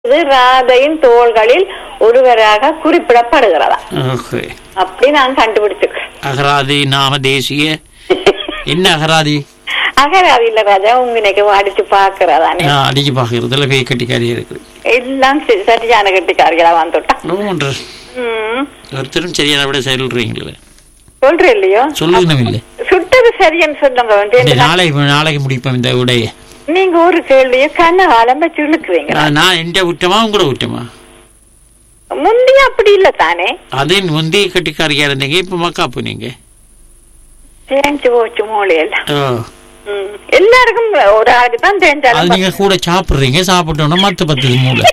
இது ராதையின் தோள்களில் ஒருவராக குறிப்பிடப்படுகிறதா ஓகே அப்படி நான் கண்டுபிடிச்சிருக்கேன் அகராதி நாம தேசிய என்ன அகராதி அகராதி இல்ல ராஜா உங்க அடிச்சு பாக்குறதானே நான் அடிச்சு பார்க்கறதுல பேய் கட்டிக்காரியா இருக்கு எல்லாம் சரி- சரியான கட்டிக்காரிகளா வந்துட்டான் ஒன்று ம் ஒருத்தரும் சரியான விட சொல்றீங்களே சொல்றேன் இல்லையோ சொல்லணும் இல்லை சுட்டது சரின்னு சொல்லுங்க வந்து இந்த நாளைக்கு நாளைக்கு முடிப்போம் இந்த உடைய நீங்க ஒரு கேள்விய கண்ண காலம் வச்சு இழுக்குறீங்க நான் நான் எந்த விட்டமா உங்களோட விட்டமா முந்தைய அப்படி இல்ல தானே அதே முந்தைய கட்டிக்காரியா இருந்தீங்க இப்ப மக்காப்பு நீங்க தேஞ்சு போச்சு மூளையெல்லாம் ஓ ம். எல்லாருக்கும் ஒரு ஆளுக்கு தான் அது தேஞ்சாலும் நீங்க கூட சாப்பிடுறீங்க சாப்பிட்டோன்னா மத்து பத்து மூளை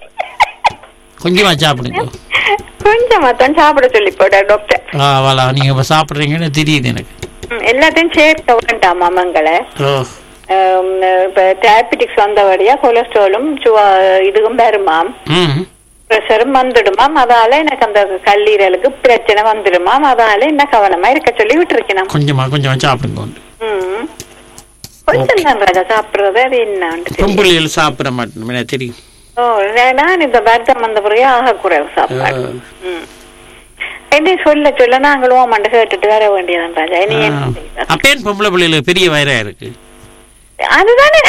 கொஞ்சமா சாப்பிடுங்க கொஞ்சமா தான் சாப்பிட சொல்லி போட டாக்டர் ஆ வலா நீங்க இப்ப சாப்பிடுறீங்கன்னு தெரியுது எனக்கு ம், எல்லாத்தையும் சேர்க்க வேண்டாமா மங்களை ஓ ஆம், இப்ப டயபெட்டிக்ஸ் வந்தபடியா கொலஸ்ட்ராலும் சுவா இதுவும் வருமாம் ம் ப்ரெஷரும் வந்துடுமாம் அதால எனக்கு அந்த கல்லீரலுக்கு பிரச்சனை வந்துடுமாம் அதால என்ன கவனமா இருக்க சொல்லி விட்டுருக்கணும் கொஞ்சமா கொஞ்சமா சாப்பிடுங்க உண்டு ம் கொஞ்சம் தான் ராஜா சாப்பிடுறது அது என்னான்னு தெரியும். பொம்பளைகள் சாப்பிட மாட்டேன் எனக்கு தெரியும் ஓ நான் இந்த வருத்தம் வந்த பிறகு ஆக குறைவு சாப்பாடு ஆ. ம். என்ன சொல்ல சொல்ல நாங்களும் ஓமாண்ட கேட்டுட்டு வர வேண்டியதான் ராஜா இனி என்ன செய்வது? அப்பேன் பொம்பளை பிள்ளைகளுக்கு பெரிய வயிறா இருக்கு அதுதானே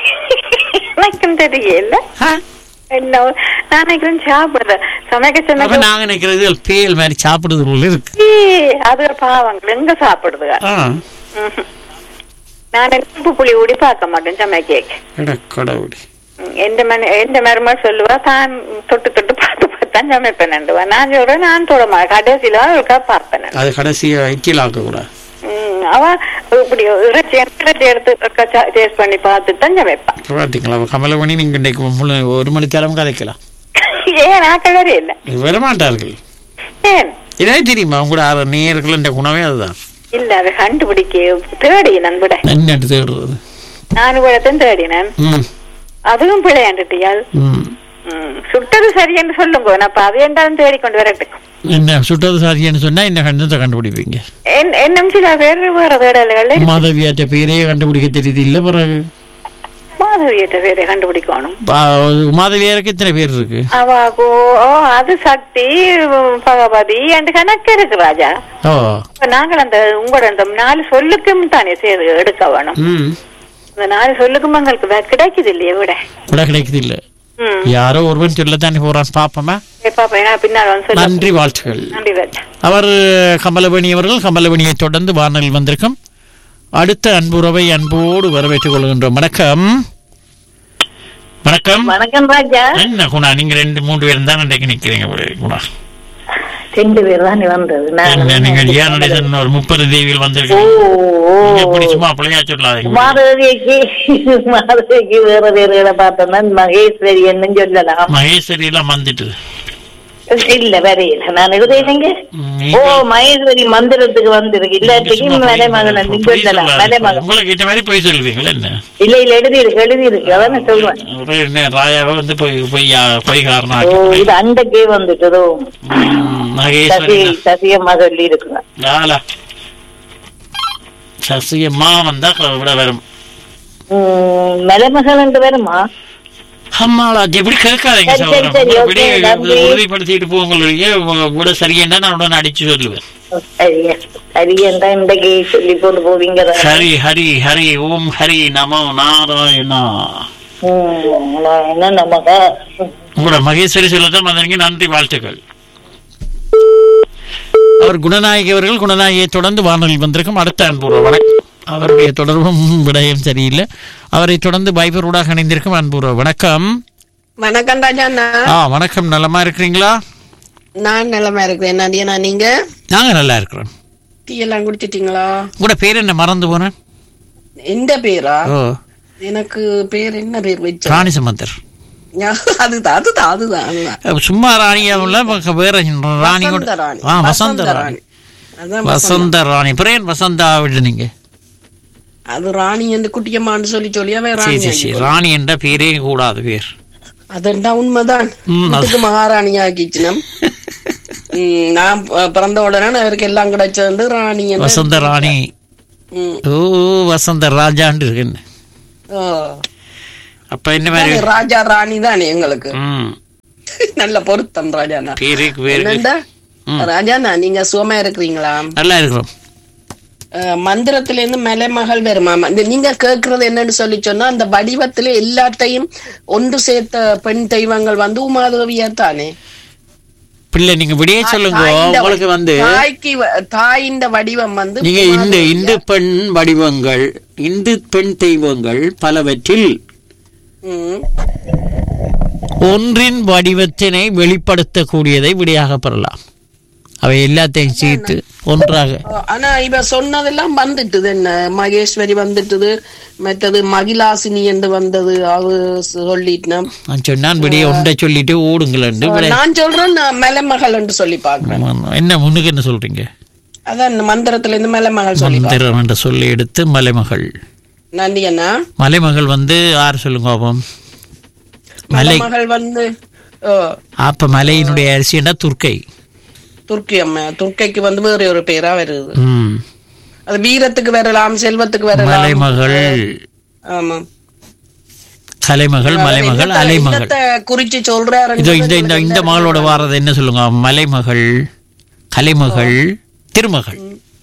எனக்கும் தெரியல ஆ? என்ன நான் நினைக்கிறேன் சாப்பிடுற சமைக்க அப்ப சமைக்க நாங்க நினைக்கிறது பேல் மாதிரி சாப்பிடுறது போல இருக்கு ஈ, அது ஒரு பாவங்கள் எங்க சாப்பிடுதுங்க ஆ. ம்ஹும். நான் உப்பு புளி ஊடி பார்க்க மாட்டேன் சமைக்க அட கடவுளே எந்த மணி எந்த மருமகள் சொல்லுவா தான் தொட்டு தொட்டு பார்த்து பார்த்தான் சமைப்பேன் நான் சொல்றேன் நான் தொட மாட்டேன் கடைசியில ஒருக்கா பார்ப்பேன் அது கடைசியா ஐக்கியல் ஆக்க கூடாது ம், அவ இப்படி இறைச்சி இறைச்சி எடுத்து டேஸ்ட் பண்ணி பார்த்துட்டு தான் சமைப்பான் பாத்தீங்களா கமலமணி நீங்க இன்னைக்கு முழு ஒரு மணி நேரம் கதைக்கலாம் ஏன் ஆக்கள் வேற இல்ல வரமாட்டார்கள் ஏன் இதே தெரியுமா உங்களோட ஆறு நேர்கள் என்ற குணமே அதுதான் இல்ல அதை கண்டுபிடிக்க தேடி நான் விட என்னட்டு தேடுறது நான் விடத்தான் தேடினேன் ம் அதுவும் பிழையாண்டுட்டியால் ம் ம், சுட்டது சரி என்று சொல்லுங்க நான் அப்ப அது என்றாலும் தேடிக்கொண்டு வரட்டும் என்ன சுட்டது சாதின்னு சொன்னா என்ன கண்டத்தை கண்டுபிடிப்பீங்க என் என்னும் சில பேர் வேற தேடல்கள் மாதவியாற்ற பேரையே கண்டுபிடிக்க தெரியுது இல்ல பிறகு மாதவியத்தை பேரை கண்டுபிடிக்கணும் பா- மாதவியாருக்கு இத்தனை பேர் இருக்கு அவாகோ ஓ அது சக்தி பகவதி என்று கணக்கு இருக்கு ராஜா ஓ இப்ப நாங்கள் அந்த உங்களோட அந்த நாலு சொல்லுக்கும் தானே சேர்த்து எடுக்க வேணும் ம் அந்த நாலு சொல்லுக்கும் எங்களுக்கு வே- கிடைக்குது இல்லையா விட கூட கிடைக்குது இல்ல ம் யாரோ ஒருவன் சொல்லத்தானே போறான் பாப்போமா பாப்பா ஏன்னா பின்னால் வந்து சொல்ல நன்றி வாழ்த்துகள் நன்றி ராஜா அவர் கமலவணி அவர்கள் கமலவணியை தொடர்ந்து வானல் வந்திருக்கும் அடுத்த அன்புறவை அன்போடு வரவேற்றுக் கொள்கின்றோம் வணக்கம் வணக்கம் வணக்கம் ராஜா என்ன குணா நீங்க ரெண்டு மூன்று பேரும் தான் இன்றைக்கு நிக்கிறீங்க போல இருக்கு, குணா ரெண்டு பேர் தான் வந்தது என்ன, நீங்கள் ஏன் ஒரு முப்பது தேவியில் வந்திருக்கீங்க நீங்க இப்படி சும்மா பிள்ளையா சொல்லாதீங்க மாதவிக்கு மாதவிக்கு வேற வேற பார்த்தோம்னா மகேஸ்வரி என்னன்னு சொல்லலாம் மகேஸ்வரி எல்லாம் வந்துட்டு இல்ல வரையில நான் எழுதுறேங்க ம், ஓ மகேஸ்வரி மந்திரத்துக்கு வந்திருக்கு நீங்க இல்லாட்டிக்கு சும்மா மலை பொய் மகன் பொய் சொல்லலாம் சொல்லாதீங்க. மலை மகன் உங்களுக்கு இந்த மாதிரி போய் சொல்லுவீங்களா என்ன இல்ல இல்ல எழுதி இருக்கு எழுதி இருக்கு அதான் நான் சொல்லுவேன் ஒரு என்ன ராயாவை வந்து பொய் பொய்யா பொய் காரணம் ஓ ஆக்கி இது அண்டைக்கே வந்துட்டதோ ம், சசி மகேஸ்வரி சசியம்மா சொல்லி இருக்குங்க ஆலா சசியம்மா வந்தா விட வரும் மலைமகள் என்று வருமா அம்மாளா எப்படி கேட்காதீங்க சரி, சரி, சகோதரன் சரி, இப்படி okay, நன்றி. உறுதிப்படுத்திட்டு போங்களே விட சரியேன்னா நான் உடனே அடிச்சு சொல்லுவேன் சரியா சரி என்றா இன்றைக்கு சொல்லி போட்டு போவீங்க ஹரி ஹரி ஹரி ஓம் ஹரி நமோ நாராயணா ம், நான் என்ன நமக்கு உங்களோட மகேஸ்வரி சொல்லத்தான் வந்தீங்க நன்றி வாழ்த்துக்கள் அவர் குணநாயகி அவர்கள் குணநாயகியை தொடர்ந்து வானொலி வந்திருக்கும் அடுத்த அன்புறவு வணக்கம் அவருடைய தொடர்பும் விடயம் சரியில்லை அவரை தொடர்ந்து பைபர் ஊடாக இணைந்திருக்கும் அன்புறவு வணக்கம் வணக்கம் ராஜா அண்ணா ஆ வணக்கம் நலமா இருக்கிறீங்களா நான் நிலைமை இருக்கிறேன் நதியனா நீங்க நாங்க நல்லா இருக்கிறோம் டீ எல்லாம் குடிச்சிட்டீங்களா உங்களோட பேர் என்ன மறந்து போனேன் எந்த பேரா ஓ எனக்கு பேர் என்ன பேர் வச்சா ராணி சம்பந்தர் அதுதான் அதுதான் அதுதான் அதுதான் சும்மா ராணியாவில் வேற ராணி கூட வசந்த ராணி. ஆ வசந்த ராணி அதான் வசந்த ராணி பிரேன் வசந்தா விடுனீங்க அது ராணி என்று குட்டியம்மான்னு சொல்லி சொல்லி அவன் சரி ராணி சரி சரி ராணி என்ற பேரே கூடாது பேர் அதண்டா உண்மைதான் ம், அது- வீட்டுக்கு மகாராணி ஆக்கிச்சுனம் ம், நான் ப- பிறந்த உடனே அவருக்கு எல்லாம் கிடைச்சது ராணி என்று- வசந்த ராணி ம். ஓ வசந்த ராஜாண்டு இருக்குன்னு ஓ. அப்ப என்ன மாதிரி ராஜா ராணி தானே எங்களுக்கு ம் நல்ல பொருத்தம் ராஜாண்ணா பேருக்கு பேருக்கு என்னண்டா ராஜாண்ணா நீங்க சுகமா இருக்கிறீங்களா நல்லா இருக்கிறோம் அஹ், மந்திரத்துல இருந்து மலைமகள் வருமா இந்த நீங்க கேக்குறது என்னன்னு சொல்லி சொன்னா அந்த வடிவத்துல எல்லாத்தையும் ஒன்று சேர்த்த பெண் தெய்வங்கள் வந்து உமாதேவியா தானே பிள்ளை நீங்க விடிய சொல்லுங்க தாயிந்த உங்களுக்கு வந்து தாய்க்கு வ- தாயிந்த வடிவம் வந்து நீங்க இந்த இந்து பெண் வடிவங்கள் இந்து பெண் தெய்வங்கள் பலவற்றில் ம். ஒன்றின் வடிவத்தினை வெளிப்படுத்தக்கூடியதை விடையாக பெறலாம் அவை எல்லாத்தையும் சேர்த்து ஒன்றாக ஆனா இவ சொன்னதெல்லாம் வந்துட்டுது என்ன மகேஸ்வரி வந்துட்டுது மற்றது மகிழாசினி என்று வந்தது அவ சொல்லிட்டேன் நான் சொன்னான் விடிய ஒன்றை சொல்லிட்டு ஓடுங்களேன்னு விடை- நான் சொல்றேன் நான் மலைமகள் என்று சொல்லி பாக்குறேன் என்ன முன்னுக்கு என்ன சொல்றீங்க அதான் இந்த மந்திரத்துல இருந்து மலைமகள் சொல்லி மந்திரம் என்ற சொல்லி எடுத்து மலைமகள் நன்றி அண்ணா மலைமகள் வந்து யார் சொல்லுங்க பாப்போம் மலை மலைமகள் வந்து ஓ, அப்ப மலையினுடைய அரிசின்னா துர்க்கை துர்க்கி அம்மா துர்க்கைக்கு வந்து வேற ஒரு பேரா வருது ம் அது வீரத்துக்கு வரலாம் செல்வத்துக்கு வரலாம் மலைமகள் ஆமா கலைமகள் மலைமகள் என்னத்த- அலைமகள் என்னத்த குறிச்சு சொல்றாரு இதோ இந்த இந்த இந்த மகளோட வாரது என்ன சொல்லுங்க மலைமகள் கலைமகள் திருமகள்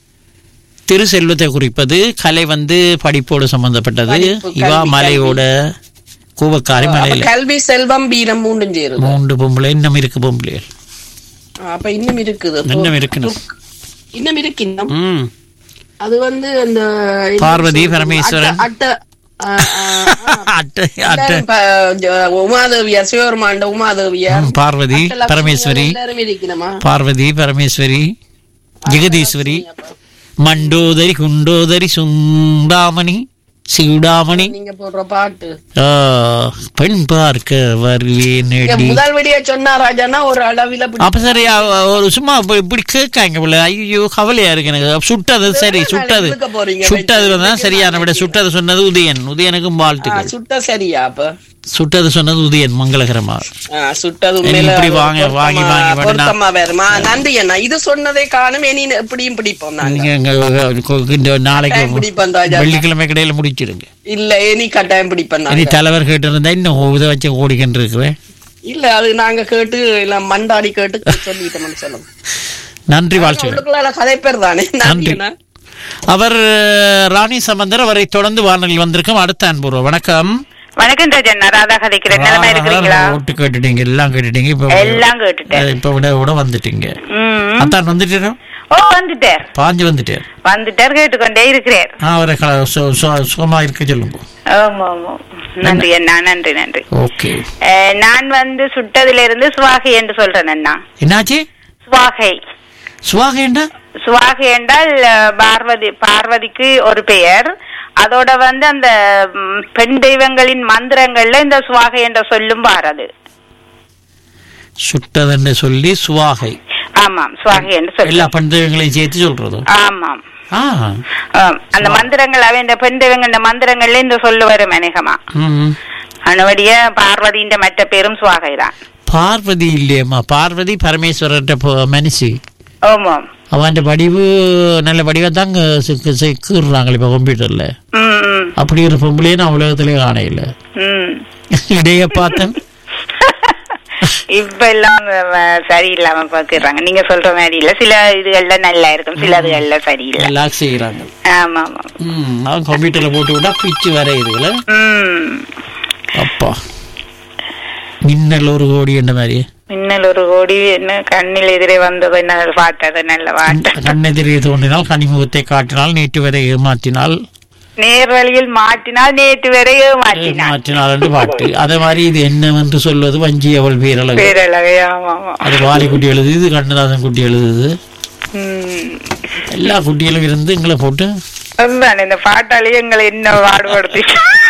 திரு செல்வத்தை குறிப்பது கலை வந்து படிப்போடு சம்பந்தப்பட்டது படிப்பு, இவா கல்வி, மலையோட கூவக்காரி மலையில கல்வி செல்வம் வீரம் மூண்டும் சேருது மூன்று பொம்பளை இன்னும் இருக்கு பொம்பளைகள் அப்ப இன்னும் இருக்குது இன்னும் இருக்கணும் இன்னும் இருக்கு இன்னும் ம் அது வந்து அந்த பார்வதி, பரமேஸ்வரன். அட்ட அ, அ, அ, அட்டை அட்டை எல்லாரும் ப- ஜ- உமாதேவியார் சிவபெருமாண்ட உமாதேவியார் ம், பார்வதி அஷ்டலட்சுமி பரமேஸ்வரி எல்லாரும் இருக்கணுமா பார்வதி பரமேஸ்வரி ஜெகதீஸ்வரி மண்டோதரி குண்டோதரி சுண்டாமணி சிவுடாமணி நீங்க போடுற பாட்டு ஆ, பெண் பார்க்க வருவேன் இங்க முதல் வழியா சொன்னா ராஜானா ஒரு அளவில பிடி- அப்ப சரி அவ- ஒரு சும்மா இப்ப இப்படி கேட்காங்க போல ஐயோ கவலையா இருக்கு எனக்கு சுட்டது சரி சுட்டது இழுக்க போறீங்க சுட்டது தான் சரியான விட சுட்டது சொன்னது உதயன் உதயனுக்கும் ஆ, வாழ்த்துக்கள் சுட்ட சரியா அப்ப சுட்டது சொன்னது உதயன் மங்களகரமா ஆ, சுட்டது இனி உண்மையில இப்படி வாங்க, பொருத்தமா- வாங்கி, வாங்கி வேணா. பொருத்தமா வேறுமா நன்றி அண்ணா இது சொன்னதே காணும் இனி எப்படியும் பிடிப்போம் நாங்க நீங்க இங்க கொ- இந்த நாளைக்கு கட்டாயம் பிடிப்போம் ராஜா வெள்ளிக்கிழமை கடையில முடிச்சிடுங்க இல்ல இனி கட்டாயம் பிடிப்போம் இனி நாங்க தலைவர் கேட்டு இருந்தா இன்னும் இதை வச்சு ஓடிக்கிட்டு இருக்கிறேன் இல்ல அது நாங்க கேட்டு இல்ல மண்டாடி கேட்டு சொல்லிட்டோம்னு சொல்லுங்க நன்றி வாழ்த்துக்கள் உள்ளுக்குள்ள கதை பேர் தானே நன்றி நன்றி. அண்ணா அவர் அஹ், ராணி சம்பந்தர் அவரை தொடர்ந்து வானொலி வந்திருக்கும் அடுத்த அன்பூர்வம் வணக்கம் வணக்கம் ராஜன் நான் ராதா கதைக்கிறேன் நிலைமை இருக்கிறீங்களா ஓட்டு கேட்டுட்டீங்க எல்லாம் கேட்டுட்டீங்க இப்ப எல்லாம் கேட்டுட்டேன் அஹ், இப்ப விட விட வந்துட்டீங்க ம். அத்தான் வந்துட்டேன் ஓ வந்துட்டார் பாஞ்சு வந்துட்டேன் வந்துட்டார் கேட்டுக்கொண்டே இருக்கிறார் ஆ, அவரை க- சு- சு- சுகமா இருக்க சொல்லுங்க ஆமா ஆமா நன்றி அண்ணா நன்றி நன்றி ஓகே அஹ், நான் வந்து சுட்டதுல இருந்து சுவாகை என்று சொல்றேன் அண்ணா என்னாச்சு சுவாகை சுவாக என்ன சுவாகை என்றால் அஹ், பார்வதி பார்வதிக்கு ஒரு பெயர் அதோட வந்து அந்த ம், பெண் தெய்வங்களின் மந்திரங்கள்ல இந்த சுவாகை என்ற சொல்லும் வாரது சுட்டதென்று சொல்லி சுவாகை ஆமாம் சுவாகை என்று எல்லா சொல்லு பண்டிகைகளையும் சேர்த்து சொல்றதும் ஆமாம் ஆ ஆம். அந்த மந்திரங்கள் அவன் இந்த பெண் தெய்வங்கள் மந்திரங்கள்ல இந்த சொல்லு வரும் அநேகமா ம். அனுவடிய பார்வதியின் மற்ற பேரும் சுவாகை தான் பார்வதி இல்லையம்மா பார்வதி பரமேஸ்வரர்கிட்ட போ- மனுஷி ஆமாம் அவன் வடிவு நல்ல வடிவா தாங்க கீறுறாங்களே இப்போ கம்ப்யூட்டர்ல ம் ம், அப்படி ஒரு பொம்பளையே நான் உலகத்திலே காணையில ம் இடைய பார்த்தேன் இப்ப எல்லாம் அஹ், சரியில்லாம பாக்குறாங்க நீங்க சொல்ற மாதிரி இல்ல சில இதுகள்ல நல்லா இருக்கும் சில இதுகள்ல சரியில்லை லாக் செய்யறாங்க ஆமா ஆமா ம் அவன் கம்ப்யூட்டர்ல போட்டு விட்டா பிச்சு வர இதுல ம் அப்பா மின்னல் ஒரு கோடி என்ற மாதிரி மின்னல் ஒரு கோடி என்ன கண்ணில் எதிரே வந்தது என்ன பார்த்தது நல்ல பாட்டு கண்ணெதிரே தோன்றினால் கனிமுகத்தை காட்டினால் நேற்று வரை ஏமாற்றினால் நேர் வழியில் மாட்டினால் நேற்று வரை மாட்டினான் ஏமாற்றினால் என்று பாட்டு அதே மாதிரி இது என்னவென்று சொல்வது வஞ்சி அவள் பேரழகு பேரளவே ஆமா ஆமா அது வாலிக்குட்டி எழுதுது கண்ணதாசன் குட்டி எழுதுது ம். எல்லா குட்டிகளும் இருந்து எங்களை போட்டு அதுதான் இந்த பாட்டாலேயே எங்களை என்ன பாடுபடுத்தி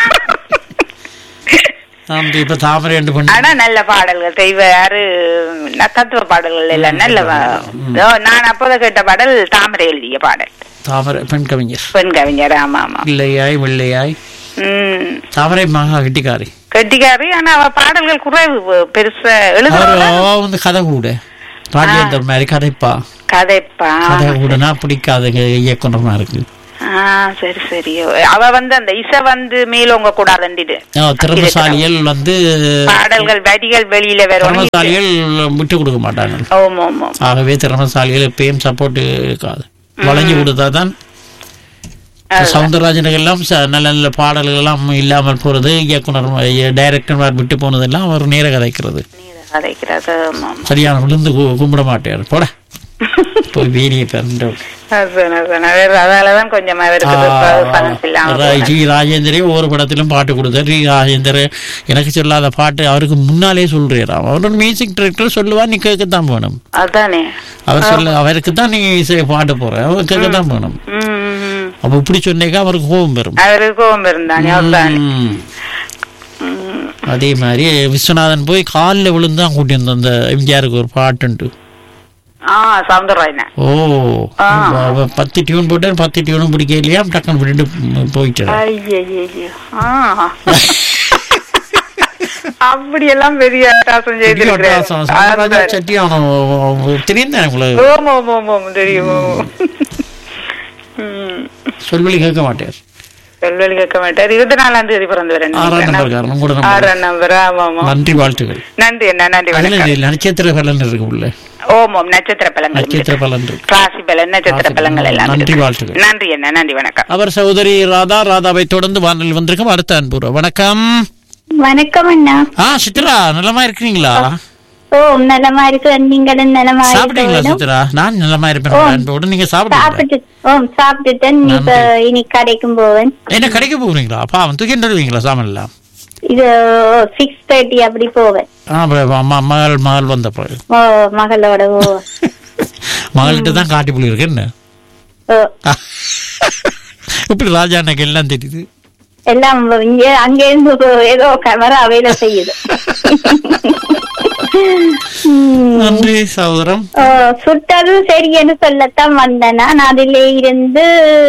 நாம் இப்ப தாமரை என்று பண்ணி ஆனா நல்ல பாடல்கள் தெய்வ யாரு ந- தத்துவ பாடல்கள் எல்லாம் நல்ல பா- ஓ, நான் அப்போத கேட்ட பாடல் தாமரை எழுதிய பாடல் தாமரை பெண் கவிஞர் பெண் கவிஞர் ஆமா ஆமா பிள்ளையாய் வெள்ளையாய் உம் தாமரை மகா கெட்டிக்காரி கெட்டிக்காரி ஆனா அவ பாடல்கள் குறைவு பெருசா அவர் எழுதுறவ அவ வந்து கதை கூட ராஜேந்தர் மாதிரி கதைப்பா கதைப்பா கதை கூடனா பிடிக்காதுங்க இயக்குனர்மா இருக்கு ஆ சரி சரி அவ வந்து அந்த இசை வந்து மேலோங்க கூடாதுண்டிடு ஆ, திறமசாலிகள் வந்து பாடல்கள் வரிகள் வெளியில வரும் திறமசாலிகள் விட்டு கொடுக்க மாட்டாங்க ஓம் ஓம் ஓம் ஆகவே திறமசாலிகள் எப்பயும் சப்போர்ட் இருக்காது வளைஞ்சு கொடுத்தாதான் சவுந்தரராஜனுக்கு எல்லாம் ச- நல்ல நல்ல பாடல்கள் எல்லாம் இல்லாமல் போறது இயக்குனர் டைரக்டர் விட்டு போனதெல்லாம் அவர் நேர கதைக்கிறது கதைக்கிறது ஆமா, ஆமா. சரியான விழுந்து கு- கும்பிட மாட்டார் போட போய் வீடியை பிறந்து அதான், அதான். அவர் அதாலதான் கொஞ்சம் அவருக்கு பணம் இல்லாம போனது. ஜி ராஜேந்திரே ஒவ்வொரு படத்திலும் பாட்டு கொடுத்தார் ஜி ராஜேந்தர் எனக்கு சொல்லாத பாட்டு அவருக்கு முன்னாலே சொல்றாராம் அவரோட மியூசிக் டைரக்டர் சொல்லுவா நீ கேட்கத்தான் போகணும் அதானே அவர் சொல்ல அவருக்கு தான் நீ இசை பாட்டு போற அவர் கேட்கத்தான் போகணும் ம், ம், ம். அப்ப இப்படி சொன்னேக்கா அவருக்கு கோபம் வரும் அவருக்கு கோபம் இருந்தானே அதானே ம். ம். அதே மாதிரி விஸ்வநாதன் போய் காலில் விழுந்து தான் கூட்டி வந்தோம் அந்த எம்ஜிஆருக்கு ஒரு பாட்டுன்ட்டு ஆ சவுந்தரராயன் ஓ அவ பத்து டியூன் போட்டார் பத்து டியூனும் பிடிக்கலையா டக்குன்னு விட்டுட்டு போயிட்டார் ஐயையையோ. ஆ. அப்படியெல்லாம் பெரிய அட்டாசம் செய்திருக்கிறார் அதான். சட்டியானோ தெரியும் தானே உங்களுக்கு ஓம் ஓம் ஓம் ஓம் தெரியும் ஓம். ம். சொல்வழி கேட்க மாட்டார் சொல்வழி கேட்க மாட்டார் இருபத்தி நாலாம் தேதி பிறந்தவர் ஆறாம் நம்பர் காரணம் கூட நம்பர் ஆறாம் நம்பர் ஆமா ஆமா நன்றி வாழ்த்துக்கள் நன்றி அண்ணா நன்றி அதுல வணக்கம் நட்சத்திர பலன் இருக்கு உள்ள ஓம் ஓம் நட்சத்திர பழங்கள் நட்சத்திர பலன் இருக்கு ராசி பலன் நட்சத்திர ராசி பழங்கள் பலன். எல்லாம் நன்றி இருக்கு. வாழ்த்துக்கள். நன்றி அண்ணா நன்றி வணக்கம் அவர் சகோதரி ராதா ராதாவை தொடர்ந்து வானல் வந்திருக்கும் அடுத்த அன்புற வணக்கம் வணக்கம் அண்ணா ஆ சித்ரா நலமா இருக்கிறீங்களா ஓ நலமா இருக்கு நீங்களும் நலமா சாப்பிட்டீங்களா இருக்கணும். சித்ரா நான் நலமா இருப்பேன் உங்க அன்போடு நீங்க சாப்பிட்டீங்களா சாப்பிட்டு ஓ சாப்பிட்டுட்டேன் இப்ப இனி கடைக்கும் போவேன் என்ன கடைக்கு போகிறீங்களா அப்பா அவன் தூக்கி வருவீங்களா சாமான் எல்லாம் இது சிக்ஸ் தேர்ட்டி அப்படி போவேன் ஆ அப்புறம் அம்மா மகள் மகள் வந்த பிறகு ஓ மகளோட ஓ மகள்கிட்ட தான் காட்டி புள்ளி இருக்கு என்ன ஓ இப்படி ராஜா அன்னைக்கு எல்லாம் தெரியுது எல்லாம் இங்க அங்க இருந்து ஏதோ கேமரா வேலை செய்யுது ம். நன்றி சகோதரம் ஓ, சுட்டது சரியென்னு சொல்லத்தான் வந்தேன் நான் அதிலே இருந்து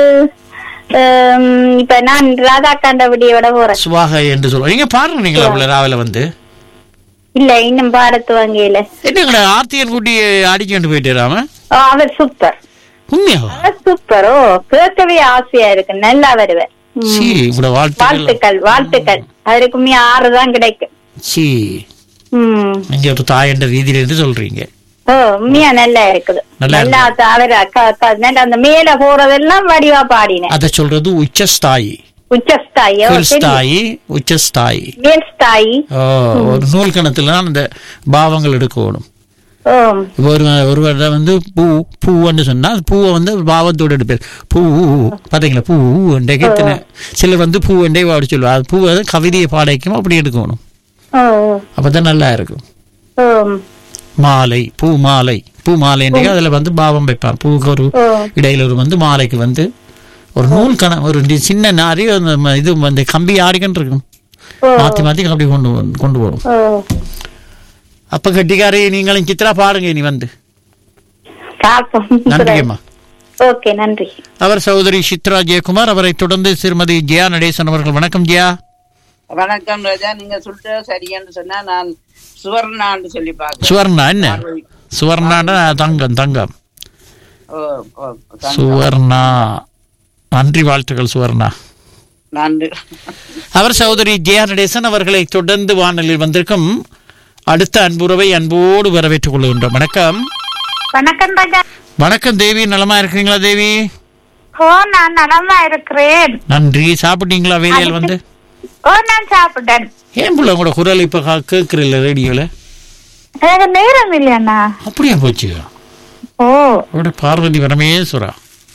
ஹம், இப்ப நான் ராதா காண்டபடியோட போறேன் சுவாக என்று சொல்லுவோம் நீங்க பாடுறீங்களா அவ்வளோ ராவில வந்து இல்ல இன்னும் பாடத்து வங்கியில என்னங்களா ஆர்த்தியன் குட்டி அடிக்கண்டு போயிட்டு ஓ, அவர் சூப்பர் உண்மையாவா அவர் சூப்பர் ஓ கேட்கவே ஆசையா இருக்கு நல்லா வருவேன் ம். சி உங்களோட வாழ்த்துக்கள் வாழ்த்துக்கள் வாழ்த்துக்கள் அவருக்குமே ஆறு தான் கிடைக்கும் சி ம் நீங்க ஒரு தாய் என்ற ரீதியில இருந்து சொல்றீங்க ஓ உண்மையா நல்லா இருக்குது நல்லா நல்லா அவர் அக்கா அக்கா நல்ல அந்த மேல போறதெல்லாம் வடிவா பாடினேன் அத சொல்றது உச்சஸ்தாயி உச்சஸ்தாயோ கீழ்ஸ்தாயி உச்சஸ்தாயி மேல்ஸ்தாயி ஓ, ஒரு நூல் கணத்துல தான் அந்த பாவங்கள் எடுக்கணும் ஓ இப்போ ஒரு ஒருவர் வந்து பூ பூன்னு சொன்னா அது பூவை வந்து பாவத்தோட எடுப்பார் பூ பாத்தீங்களா பூ எத்தனை சிலர் வந்து பூ என்றே பாடி சொல்லுவா அது பூவை கவிதையை பாடைக்கும் அப்படி எடுக்கணும் ஓ அப்பதான் நல்லா இருக்கும் ஓ மாலை பூ மாலை பூ மாலை என்றே அதுல வந்து பாவம் வைப்பார் பூவுக்கு ஒரு ஓ இடையில ஒரு வந்து மாலைக்கு வந்து ஒரு நூல் கண ஒரு டி- சின்ன நாரி அந்த ம- இது வந்து கம்பி ஆடிக்கிட்டு இருக்கும் ஓ மாத்தி மாத்தி அப்படி கொண்டு வந்து- கொண்டு போகும் ஓ அப்ப கட்டிக்காரி நீங்களும் சித்ரா பாடுங்க இனி வந்து பாப்போம் நன்றியம்மா ஓகே நன்றி அவர் சகோதரி சித்ரா ஜெயக்குமார் அவரை தொடர்ந்து திருமதி ஜெயா நடேசன் அவர்கள் வணக்கம் ஜெயா வணக்கம் ராஜா நீங்க சொல்லிட்டு சரியான்னு சொன்னா நான் சுவர்ணான்னு சொல்லி பார்க்கிறேன் சுவர்ணா என்ன சுவர்ணான்னா தங்கம் தங்கம் ஓ, ஓ, தங்கம். சுவர்ணா நன்றி வாழ்த்துக்கள் சுவர்ணா நன்றி அவர் சகோதரி ஜெயா நடேசன் அவர்களை தொடர்ந்து வானொலியில் வந்திருக்கும் அடுத்த அன்புறவை அன்போடு வரவேற்றுக் கொள்கின்றோம் வணக்கம் வணக்கம் ராஜா வணக்கம் தேவி நலமா இருக்கிறீங்களா தேவி ஓ நான் நலமா இருக்கிறேன் நன்றி சாப்பிட்டீங்களா வேலையில் வந்து ஓ நான் சாப்பிட்டேன் ஏன் புள்ள உங்களோட குரல் இப்ப கேட்கறீல்ல ரேடியோல எனக்கு நேரம் இல்லையாண்ணா அப்படியா போச்சு ஓ அவரோட பார்வதி பரமேஸ்வரா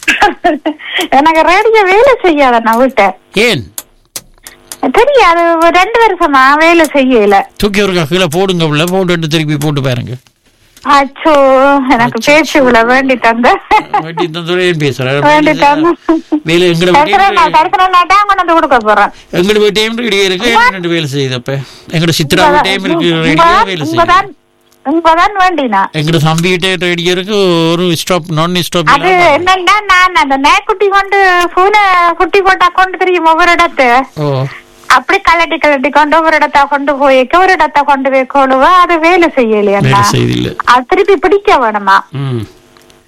எனக்கு ரேடியோ வேலை செய்யாதண்ணா விட்ட ஏன் தெரியாது ஒரு ரெண்டு வருஷமா வேலை செய்யல தூக்கி ஒரு கீழே போடுங்க உள்ள போட்டு திருப்பி போட்டு பாருங்க அச்சோ எனக்கு பேச்சு விட வேண்டி தந்த வட்டி தந்துரையும் பேசுறேன் வேண்டி தந்த வேலை எங்கட கருக்கணும் கருக்கணும் தான் கொண்டு வந்து கொடுக்க போறேன் எங்கட வீட்டையும் ரெடியா இருக்கு ரெண்டு வேலை செய்யுதப்ப எங்கட சித்ரா வீட்டையும் இருக்கு ரெடியா வேலை செய்யுது உங்கதான் உங்கதான் வேண்டினா எங்கட தம்பி கிட்டே ரெடியா இருக்கு ஒரு ஸ்டாப் நான் ஸ்டாப் அது என்னன்னா நான் அந்த நேக்குட்டி கொண்டு பூனை குட்டி போட்டா கொண்டு தெரியும் ஒவ்வொரு இடத்து ஓ அப்படி கலட்டி கலட்டி கொண்டு ஒரு இடத்த கொண்டு போய்க்க ஒரு இடத்த கொண்டு போய் கொழுவா அது வேலை செய்யலையா வேலை செய்தில்ல அது திருப்பி பிடிக்க வேணுமா ம்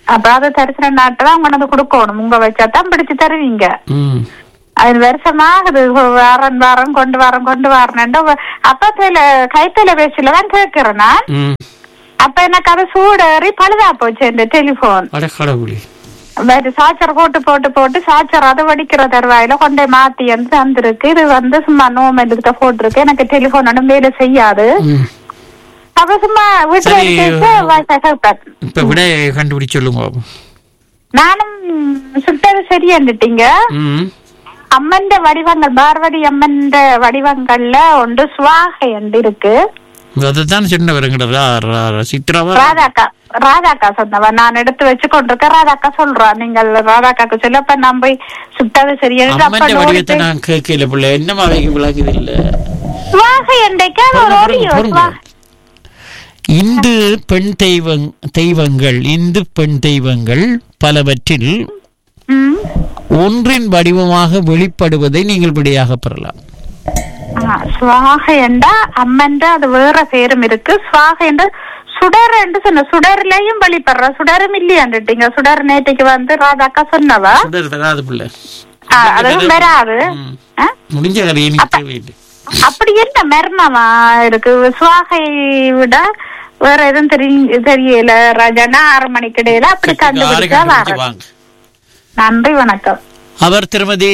அப்ப அதை தரிசன நாட்டை கொண்டு வந்து கொடுக்கணும் உங்க வச்சாதான் பிடிச்சு தருவீங்க ம் அது வருஷமாகுது வாரம் வாரம் கொண்டு வாரம் கொண்டு வரணும் அப்ப பேல கைத்தல பேசில தான் கேட்கிறேன் நான் ம் அப்ப எனக்கு அது சூடேறி பழுதா போச்சு இந்த டெலிபோன் அட கடவுளே வேற சார்ஜர் போட்டு போட்டு போட்டு சார்ஜர் அதை வடிக்கிற தருவாயில கொண்டே மாத்தி வந்து தந்திருக்கு இது வந்து சும்மா நோமெண்டுக்கிட்ட போட்டிருக்கு எனக்கு டெலிபோன் ஒன்றும் வேலை செய்யாது ம் அப்ப சும்மா வீட்டுல சரி. இருந்துட்டு வைஃபை கேட்பேன். இப்ப விட கண்டுபிடிச்சு சொல்லுங்க நானும் சுட்டது சரியாண்டுட்டீங்க ம் அம்மன் வடிவங்கள் பார்வதி அம்மன் வடிவங்கள்ல ஒன்று சுவாகை என்று இருக்கு அதுதான் சின்ன வருங்கடா சித்ராவா ராதாக்கா ராதாக்கா சொன்னவ நான் எடுத்து வச்சு கொண்டிருக்கேன் ராதாக்கா சொல்றா நீங்கள் ராதாக்காக்கு சொல்ல அப்ப நான் போய் சுட்டது சரியானது அப்ப அம்மன் நோடி வடிவத்தை நான் கேட்கல பிள்ளை என்னமா வைக்க விளக்குது இல்ல சுவாகை என்றைக்கு அது ஒரு ஒளியோ சுவா- இந்து பெண் தெய்வங் தெய்வங்கள் இந்து பெண் தெய்வங்கள் பலவற்றில் ம். ஒன்றின் வடிவமாக வெளிப்படுவதை நீங்கள் விடையாக பெறலாம் ஆ, சுவாகை என்றா அம்மன் அது வேற பேரும் இருக்கு சுவாகை என்ற சுடர் என்று சொன்ன சுடர்லயும் வெளிப்படுற சுடரும் இல்லையாண்டுட்டீங்க சுடர் நேற்றுக்கு வந்து ராதாக்கா சொன்னவ சுடர் வராது பிள்ளை ஆ, அதுவும் வராது ம். ஆ? முடிஞ்ச கதை எனக்கு தேவையில்லை அப்படி என்ன மர்மமா இருக்கு சுவாகை விட வேற எதுவும் தெரிய தெரியல ராஜானா ஆறு மணிக்கு இடையில அப்படி ஆறு கண்டுபிடிச்சா கண்டுபிடிச்சு வர வாங்க நன்றி வணக்கம் அவர் திருமதி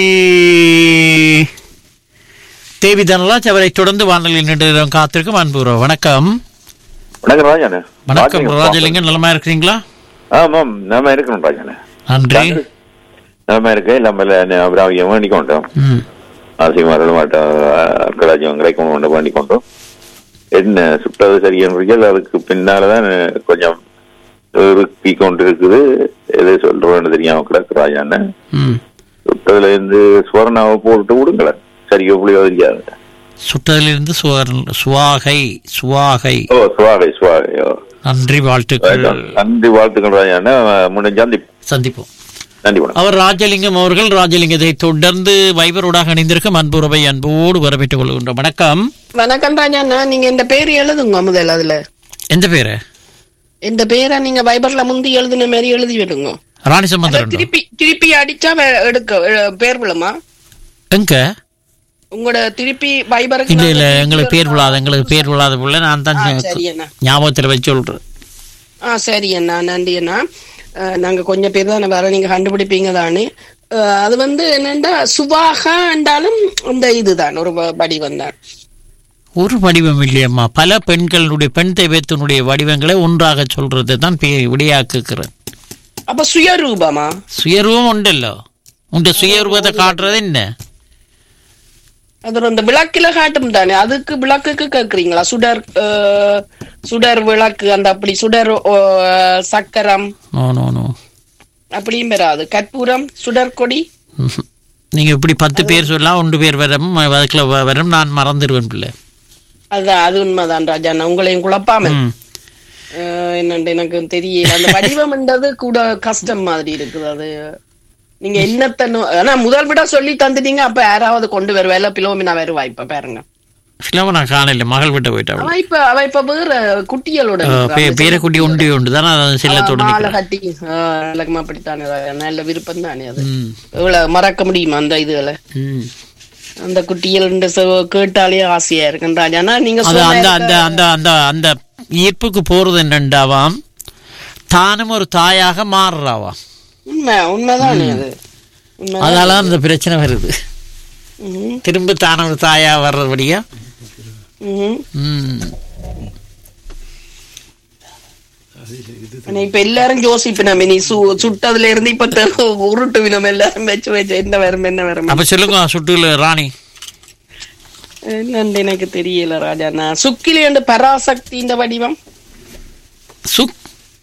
தேவி தனராஜ் அவரை தொடர்ந்து வானொலியில் நின்று காத்திருக்கும் அன்புறோம் வணக்கம் வணக்கம் ராஜானே வணக்கம் ராஜலிங்கம் நலமா இருக்கிறீங்களா ஆமாம் நாம இருக்கணும் ராஜானே நன்றி நாம இருக்க நம்ம அபிராமியம் வேண்டிக்கொண்டோம் ம் ஆசிமார்கள் மாட்டோம் அக்கடாஜம் கிடைக்கும் கொண்டு வேண்டிக்கொண்டோம் என்ன சுட்டது சரியன்றீர்கள் அதுக்கு பின்னாலதான் கொஞ்சம் இறுக்கி கொண்டு இருக்குது எதை சொல்றோன்னு தெரியாம கிடக்கு ராஜானே ம் சுட்டதுல இருந்து சுவர்ணாவை போட்டு விடுங்களேன் சரியோ புளியோ தெரியாது சுட்டதிலிருந்து சுவர்- சுவாகை சுவாகை ஓ சுவாகை சுவாகை ஓ நன்றி வாழ்த்துக்கள் நன்றி வாழ்த்துக்கள் ராஜானே முடிஞ்சாந்தி சந்திப்போம் நன்றி வணக்கம் அவர் ராஜலிங்கம் அவர்கள் ராஜலிங்கத்தை தொடர்ந்து வைபரோடாக இணைந்திருக்கும் அன்புறவை அன்போடு வரவேற்றுக் கொள்கின்றோம் வணக்கம் வணக்கம் ராஜாண்ணா நீங்க இந்த பேர் எழுதுங்க முதல்ல அதுல எந்த பேரு இந்த பேரை நீங்க வைபர்ல முந்தி எழுதின மாதிரி எழுதி விடுங்க ராணி அத சம்பந்தரன் திருப்பி திருப்பி அடிச்சா வே- எடுக்க எ- பேர் விழுமா எங்க உங்களோட திருப்பி வைபருக்கு இல்ல நாங்க இல்ல திருப்பி எங்களுக்கு பேர் ஒரு- விழாது எங்களுக்கு பேர் விழாத புள்ள நான் தான் ஆ, சரி அண்ணா ஞாபகத்துல வச்சு சொல்றேன் ஆ சரி அண்ணா நன்றி அண்ணா அஹ், நாங்க கொஞ்சம் பேர் தான் வர நீங்க கண்டுபிடிப்பீங்க தானே அஹ், அது வந்து என்னண்டா சுவாகா என்றாலும் அந்த இதுதான் ஒரு வ- வடிவம் தான் ஒரு வடிவம் இல்லையம்மா பல பெண்களுடைய பெண் தெய்வத்தினுடைய வடிவங்களை ஒன்றாக சொல்றது தான் பே- விடையாக்குகிறேன் அப்ப சுயரூபமா சுயரூபம் உண்டല്ലോ உண்ட சுயரூபத்தை காட்டுறது என்ன அது ஒரு அந்த விளக்குல காட்டும் தானே அதுக்கு விளக்குக்கு கேக்குறீங்களா சுடர் அஹ், சுடர் விளக்கு அந்த அப்படி சுடர் அஹ், சக்கரம் நோ நோ நோ அப்படியும் வராது கற்பூரம் சுடர் கொடி ம்ஹும். நீங்க இப்படி பத்து பேர் சொல்லலாம் ஒன்று பேர் வரும் அதுக்குள்ள வ- வரும் நான் மறந்துடுவேன் பிள்ளை அதான் அது உண்மைதான் ராஜா நான் உங்களையும் குழப்பாம ம். அஹ், என்னண்டு எனக்கு தெரியல அந்த வடிவம்ன்றது கூட கஷ்டம் மாதிரி இருக்குது அது நீங்க என்னத்த நோ- ஆனா முதல் விட சொல்லி தந்துட்டீங்க அப்ப யாராவது கொண்டு வருவா இல்ல பிலோமினா வருவா இப்ப பாருங்க சிலவ நான் காணல மகள் விட்ட போயிட்டா அவ இப்ப அவ இப்ப வேற குட்டிகளோட இருக்கிறா. அந்த பேரக்குட்டி ஒன்று உண்டு தானே அதை செல்லத்தோடு மாலை நிற்கிறேன் கட்டி ஆஹ், விளக்கமா அப்படித்தானே ராஜா. நல்ல விருப்பம் தானே அது ம் இவ்வளவு மறக்க முடியுமா அந்த இதுகளை ம் அந்த குட்டிகள் ரெண்டு ச- கேட்டாலே ஆசையா இருக்கு ராஜானா நீங்க அது சொன்ன அந்த அந்த அந்த அந்த அந்த ஈர்ப்புக்கு போறது என்னண்டாவாம் தானும் ஒரு தாயாக மாறுறாவாம் உண்மை உண்மைதானே அது உண்மை அதனால அந்த பிரச்சனை வருது ம்ஹும். திரும்ப தானும் ஒரு தாயா வர்றபடியா ம்ஹும். ம் ஆனா இப்ப எல்லாரும் யோசிப்பினமே நீ சு சுட்டதுல இருந்து இப்ப தெ- உருட்டுவினம் எல்லாரும் வச்சு வச்சு என்ன வரும் என்ன வரும் அப்ப சொல்லுங்க சுட்டுல ராணி என்னன்னு எனக்கு தெரியல ராஜா நான் சுக்கிலி என்று பராசக்தி இந்த வடிவம் சுக்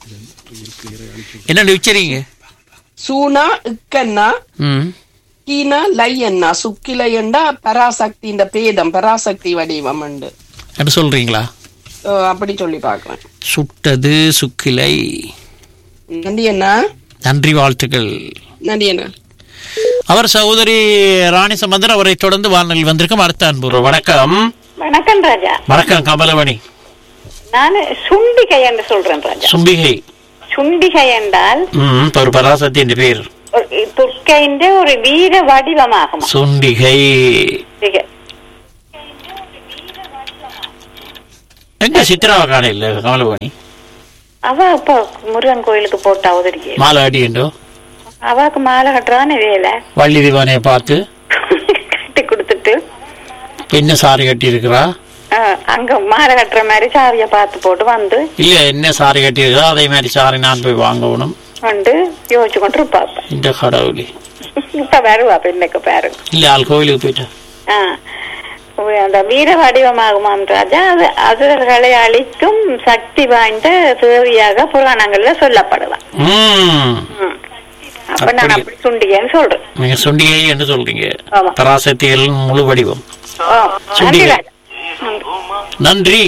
என்ன உச்சரிங்க சூனா இக்கண்ணா ம் கீனா லையண்ணா சுக்கிலையண்டா பராசக்தி இந்த பேதம் பராசக்தி வடிவம் உண்டு என்ன சொல்றீங்களா அஹ் அப்படி சொல்லி பார்க்கலாம் சுட்டது சுக்கிலை நன்றி அண்ணா நன்றி வாழ்த்துக்கள் நன்றி அண்ணா அவர் சகோதரி ராணி சம்பந்தர் அவரை தொடர்ந்து வானொலி வந்திருக்கும் அடுத்த அன்பு வணக்கம் வணக்கம் ராஜா வணக்கம் கமலவணி நான் சுண்டிகை என்று சொல்றேன் ராஜா சும்பிகை ചുണ്ടിക എന്നാൽ ம் இப்ப ஒரு பராசக்தியின் பேர் തുർക്കൈന്റെ ഒരു വീര വടിവമാകും சுண்டிகை எங்க சித்ராவை காண இல்ல கமலபாணி അവ ഇപ്പൊ മുരുകൻ കോയിലുക്ക് പോട്ട് അവതരിക്കും மாலை அடியுண்டோ അവക്ക് മാല കെട്ടാനെ വേല வள்ளி திவானையை பார்த்து கட்டி கொடுத்துட்டு என்ன சாரி கட்டி இருக்கிறா ஆ, அங்க மாலை கட்டுற மாதிரி சாவிய பார்த்து போட்டு வந்து இல்ல என்ன சாரி கட்டி இருக்கிறா அதே மாதிரி சாரி நான் போய் வாங்கணும் வந்து யோசிச்சு கொண்டு இருப்பாப்ப இந்த கடவுளி இப்ப வருவா பின்னுக்கு பாருங்க இல்ல ஆள் கோவிலுக்கு போயிட்டா ஆ. அந்த வீர வடிவமாகுமாம் ராஜா அது அசுரர்களை அழிக்கும் சக்தி வாய்ந்த தேவியாக புராணங்கள்ல சொல்லப்படுவான் ம் ம். அப்ப நான் அப்படி. அப்படி சுண்டிகன்னு சொல்றேன் நீங்க சுண்டிகை என்று சொல்றீங்க ஆமா. பராசக்திகள் முழு வடிவம் ஓ, நன்றி சுண்டிகை. ராஜா. நன்றி. நன்றி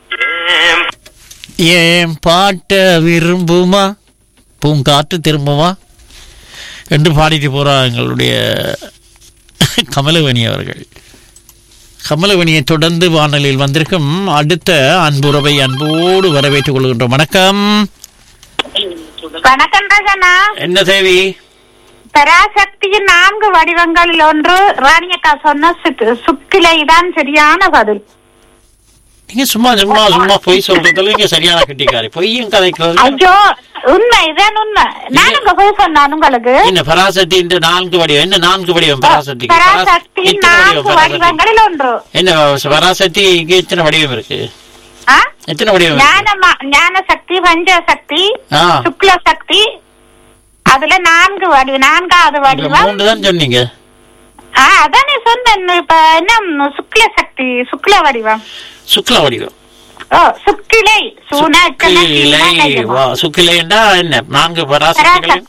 ஏன் பாட்ட விரும்புமா பூங்காற்று திரும்புமா என்று பாடிட்டு போறா எங்களுடைய கமலவணி அவர்கள் கமலவணியை தொடர்ந்து வானொலியில் வந்திருக்கும் அடுத்த அன்புறவை அன்போடு வரவேற்றுக் கொள்கின்றோம் வணக்கம் வணக்கம் ராஜண்ணா என்ன தேவி பராசக்தியின் நான்கு வடிவங்களில் ஒன்று ராணியக்கா சொன்ன சுக்கு- சுக்கிலை தான் சரியான பதில் நீங்க சும்மா சும்மா சும்மா பொய் சொல்றதுல நீங்க சரியான கட்டிக்காரி பொய்யும் கதைக்கிறது ஐயோ உண்மை இதான் உண்மை நான் உங்க போய் சொன்னான் உங்களுக்கு என்ன பராசக்தி இந்த நான்கு வடிவம் என்ன நான்கு வடிவம் பராசக்தி பராசக்தியின் நான்கு வடிவங்களில் ஒன்று என்ன பராசக்தி இங்க எத்தனை வடிவம் இருக்கு ஆ? எத்தனை வடிவம் இருக்கு? ஞான ஞான சக்தி பஞ்ச சக்தி ஆ சுக்ல சக்தி அதுல நான்கு வடி நான்காவது இப்ப வடிவம் மூன்று தான் சொன்னீங்க ஆ அதானே சொன்னேன் இப்ப என்ன சுக்ல சக்தி சுக்ல வடிவம் சுக்ல வடிவம் ஓ சுக்கிலை சூன சுக்கிலை வா சுக்கிலைண்டா என்ன நான்கு பராசக்திகள்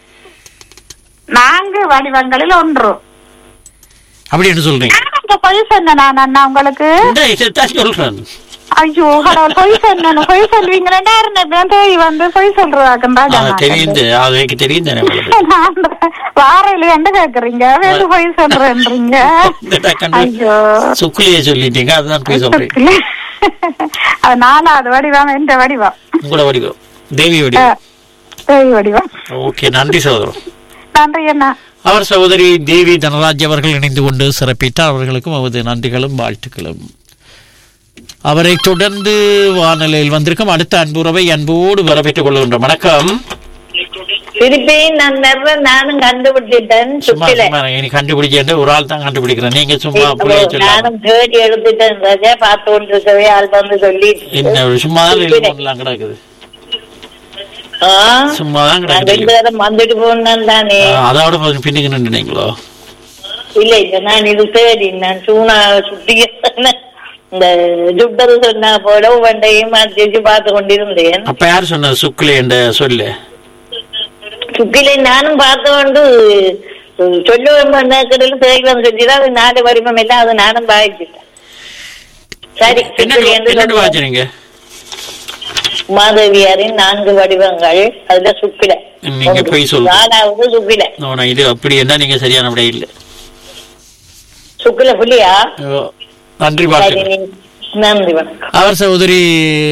நான்கு வடிவங்களில் ஒன்று அப்படின்னு சொல்றீங்க நான் அங்க பொய் சொன்னேன் நான் அண்ணா உங்களுக்கு இந்த இதைத்தான் சொல்றேன் ஐயோ கடவுள் பொய் சொன்னேன் பொய் சொல்வீங்க ரெண்டாயிரம் தேய் வந்து பொய் சொல்றாங்க அது தெரியுது அதுக்கு தெரியும் தானே உங்களுக்கு வாரையில என்ன கேக்குறீங்க வேறு பொய் சொல்றேன்றீங்க இந்த டக்குன்னு ஐயோ சுக்கிலியை சொல்லிட்டீங்க அதுதான் போய் சொல்றீங்க சுக்கிலை. அது நாலாவது வடிவம் எந்த வடிவம் உங்களோட வடிவம் தேவி வடிவம் தேய் வடிவம் ஓகே நன்றி சகோதரம் நன்றி அண்ணா அவர் சகோதரி தேவி தனராஜ் அவர்கள் இணைந்து கொண்டு சிறப்பித்தார் அவர்களுக்கும் அவரது நன்றிகளும் வாழ்த்துக்களும் அவரை தொடர்ந்து வானொலியில் வந்திருக்கும் அடுத்த அன்புறவை அன்போடு வரவேற்றுக் கொள்கின்றோம் வணக்கம் திருப்பி நான் நிறைய நானும் கண்டுபிடிச்சிட்டேன் சும்மா சுத்தில சும்மா நீ கண்டுபிடிச்சேன் ஒரு ஆள் தான் கண்டுபிடிக்கிறேன் நீங்க சும்மா புள்ளைய சொல்லாம நானும் தேடி எடுத்துட்டேன் ராஜா பார்த்து கொண்டிருக்கவே ஆள் வந்து சொல்லி என்ன சும்மா தான் எழுதலாம் கிடக்குது ஆ, சும்மா தான் நான் ரெண்டு கிடக்குது தரம் வந்துட்டு போனேன் தானே ஆ, அதோட கொஞ்சம் பின்னுக்கு நின்றுனீங்களோ இல்ல இல்ல நான் இது தேடி நான் சூனா சுட்டி இந்த சுட்டது சொன்னா போல ஒவ்வொன்றையும் மாற்றி பார்த்து கொண்டிருந்தேன் அப்ப யார் சொன்னது சுக்குலி என்ற சொல்லு சுத்தில நானும் பார்த்து கொண்டு சொல்லுவேன் பண்ணக்கடையில் தேய்க்கலாம் சொல்லிதான் அது நாடு வடிவம் எல்லாம் அது நானும் பாய்ச்சிட்டேன் சரி என்ன சுக்கிலி என்று என்ன சொல்லுவேன். வாச்சுறீங்க மாதவியாரின் நான்கு வடிவங்கள் அதுல சுக்கில நீங்க போய் சொல்லுங்க. நாலாவது சுக்கில நோனா, இது அப்படி என்ன நீங்க சரியான விட இல்லை சுக்கில புள்ளியா ஓ, நன்றி சரி வாழ்த்துக்கள் நீ- நன்றி வணக்கம் அவர் சகோதரி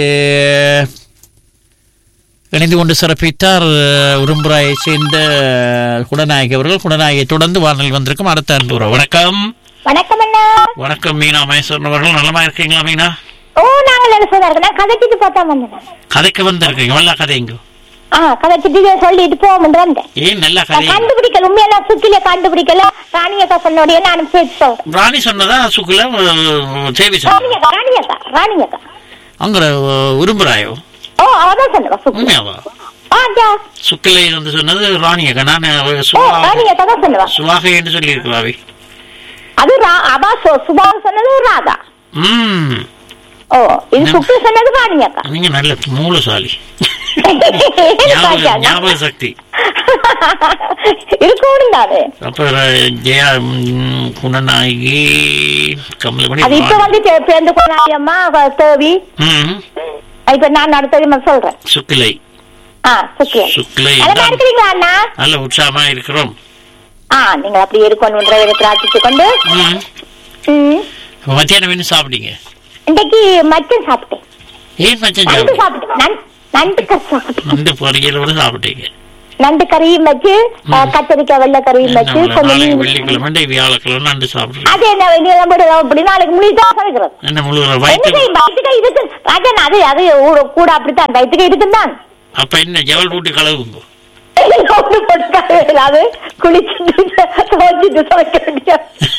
இணைந்து கொண்டு சிறப்பித்தார் உரும்புராயை சேர்ந்த குடநாயகி அவர்கள் குடநாயகை தொடர்ந்து வானல் வந்திருக்கும் அடுத்த அன்புறவு வணக்கம் வணக்கம் அண்ணா வணக்கம் மீனா மகேஸ்வரன் அவர்கள் நலமா இருக்கீங்களா மீனா ஓ நாங்கள் நினைச்சதா இருக்கு நான் கதைச்சிட்டு பார்த்தா வந்தேன் கதைக்கு வந்திருக்கீங்க நல்லா கதைங்க ஆ கதைச்சிட்டு இதை சொல்லிட்டு போகும்போது வந்தேன் ஏன் நல்லா நான் கதை கண்டுபிடிக்கல உண்மையா சுக்கில கண்டுபிடிக்கல ராணியக்கா சொன்னோடைய நானும் சேர்த்து சொல்றேன் ராணி சொன்னதா சுக்குல சேவி சொன்ன ராணியக்கா ராணியக்கா ராணியக்கா அங்க உரும்புராயோ ஓ அவதான் சொன்னவா சுக்கில உண்மையாவா ஆஜா சுக்கிலை வந்து சொன்னது ராணியக்கா நான் ஓ சுவா- ராணியக்கா தான் சொன்னவா சுவாகை என்று சொல்லி இருக்கிறாவே அது ரா- அவா சொ- சுபா சொன்னது ராதா ம் ஓ இது சுக்கு சொன்னது ராணியக்கா நீங்க நல்ல மூலசாலி ஞாபக ஞாபக சக்தி இருக்கணும் தானே அப்புறம் ஜெயா ம், குணநாயகி கமலமணி அது இப்ப வந்து தே- பேருந்து போனாயம்மா தேவி ம், இப்ப நான் அடுத்தது நான் சொல்றேன் சுக்கிலை ஆ சுக்கியன் சுக்கிலை நல்லா தான் இருக்கிறீங்களா அண்ணா நல்ல உற்சாகமா இருக்கிறோம் ஆ நீங்க அப்படி இருக்கணும்ன்ற பிரார்த்திச்சு கொண்டு ம். ம், இப்ப மத்தியானம் என்ன சாப்பிட்டீங்க இன்னைக்கு மட்டன் சாப்பிட்டேன் ஏன் மச்சம் நண்டு சாப்பிட்டீங்க சாப்பிட்டேன் நன்- நண்டு கறி சாப்பிட்டேன். நண்டு பொரியலோட சாப்பிட்டீங்க நண்டு கறியும் வச்சு அஹ், கத்திரிக்காய் வெள்ளை கறியும் வச்சு என்ன கொஞ்சம் நாளைக்கு மீன் வெள்ளிக்கிழமை டேய் வியாழக்கிழமை நண்டு சாப்பிடுறேன் அது என்ன வெளியெல்லாம் போட்டு அப்படி நாளைக்கு முடிதான் சமைக்கிறது என்ன முழு என்ன வயிற்று செய்யும் வயிற்றுக்கு இருக்கு ராஜன் அது அது ஊ- கூட அப்படித்தான் வயிற்றுக்கு இருக்குதான் அப்ப என்ன ஜவல் போட்டு கலவுங்க ஒண்ணு போட்டு அது குளிச்சுட்டு துவைச்சிட்டு சமைக்க வேண்டிய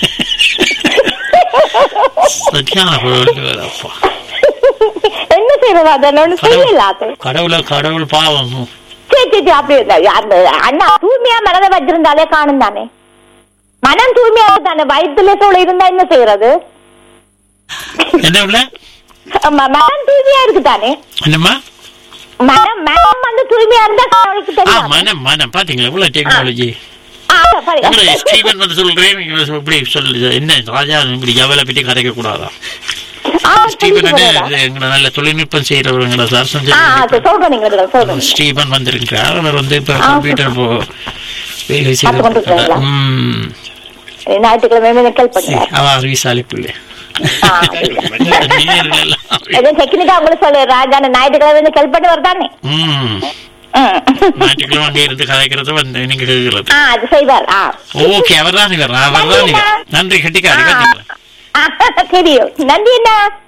சரியான பொருள் வேற அப்பா என்ன செய்யறது அதெல்லாம் ஒண்ணு செய்யல அது கடவுள கடவுள் பாவம் சரி சரி சரி, அப்படி இல்லை. அந்த அண்ணா தூய்மையா மனதை வச்சிருந்தாலே காணும் தானே மனம் தூய்மையா தானே வயிற்றுல சோழ இருந்தா என்ன செய்யறது என்ன உள்ள ம- மனம் தூய்மையா இருக்கு தானே என்னம்மா மனம் மனம் வந்து தூய்மையா இருந்தா கடவுளுக்கு ஆ தெரியும் மனம் மனம் பாத்தீங்களா இவ்வளவு டெக்னாலஜி ஆ, பாரு. எங்களை ஸ்டீவன் வந்து சொல்றேன் நீங்க இப்படி சொல்லுது என்ன ராஜா இப்படி ஜவலை பற்றி கரைக்க கூடாதா ஆ, ஸ்டீவன் சொல்லிட்டு போறதா? எங்களை நல்ல தொழில்நுட்பம் செய்யறவங்கள சார் ஆ, ஆ, சரி, சொல்றேன் நீங்க இதுல சொல்றேன் ஸ்டீவன் வந்திருக்கிறார் அவர் வந்து இப்ப ஆ, கம்ப்யூட்டர் போ வேலை பார்த்து கொண்டு செய்து இருக்கிறாங்களா? ம் ஞாயிற்றுக்கிழமை நிக்கல் பண்ணுங்க அவ அறிவிசாலி பிள்ளை ஆ, நேயர்கள் எல்லாம் எதுவும் டெக்னிக்கா உங்களுக்கு சொல்லு ராஜா ஞாயிற்றுக்கிழமை நிக்கல் பண்ணி வருதானே ம் ம். ஞாயிற்றுக்கிழமை அங்கே இருந்து கதைக்கிறது வந்து நீங்க கேட்கிறது ஆ அது செய்வார் ஆ ஓகே அவர் தான் இவர் அவர் தான் இவர் நன்றி கட்டிக்காரி ஆ. ஆ, தெரியும் நன்றி என்ன